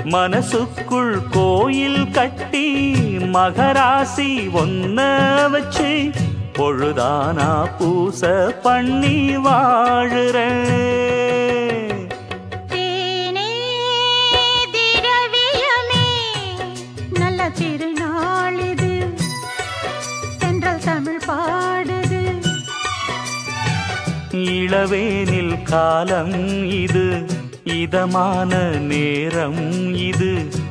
மனசுக்குள் கோயில் கட்டி மகராசி ஒன்ன வச்சு பொழுதானா பூச பண்ணி வாழுறேன் தேனே திரவியமே நல்ல திருநாள் இது தென்றல் தமிழ் பாடுது இளவேனில் காலம் இது இதமான நேரம் இது